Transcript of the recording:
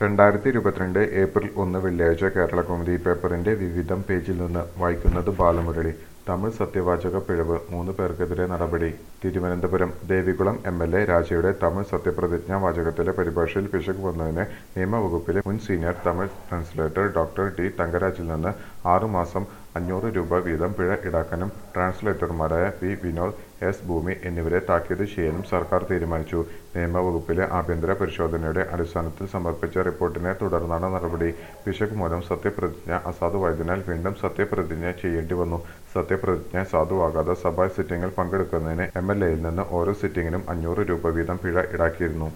രണ്ടായിരത്തി ഇരുപത്തിരണ്ട് ഏപ്രിൽ ഒന്ന് വെള്ളിയാഴ്ച കേരളകൗമുദി പേപ്പറിന്റെ വിവിധം പേജിൽ നിന്ന് വായിക്കുന്നത് ബാലമുരളി തമിഴ് സത്യവാചക പിഴവ് മൂന്ന് പേർക്കെതിരെ നടപടി Thiruvananthapuram Devikulam M L A രാജയുടെ തമിഴ് സത്യപ്രതിജ്ഞാ വാചകത്തിലെ പരിഭാഷയിൽ പിശക് വന്നതിന് നിയമവകുപ്പിലെ മുൻ senior Tamil translator doctor T തങ്കരാജിൽ നിന്ന് ആറുമാസം അഞ്ഞൂറ് രൂപ വീതം പിഴ ഈടാക്കാനും ട്രാൻസ്ലേറ്റർമാരായ പി വിനോദ് എസ് ഭൂമി എന്നിവരെ താക്കീത് ചെയ്യാനും സർക്കാർ തീരുമാനിച്ചു നിയമവകുപ്പിലെ ആഭ്യന്തര പരിശോധനയുടെ അടിസ്ഥാനത്തിൽ സമർപ്പിച്ച റിപ്പോർട്ടിനെ തുടർന്നാണ് നടപടി പിശക് മൂലം സത്യപ്രതിജ്ഞ അസാധുവായതിനാൽ വീണ്ടും സത്യപ്രതിജ്ഞ ചെയ്യേണ്ടി വന്നു സത്യപ്രതിജ്ഞ സാധുവാകാതെ സഭാ സിറ്റിംഗിൽ പങ്കെടുക്കുന്നതിന് എം എൽ എയിൽ നിന്ന് ഓരോ സിറ്റിംഗിനും അഞ്ഞൂറ് രൂപ വീതം പിഴ ഈടാക്കിയിരുന്നു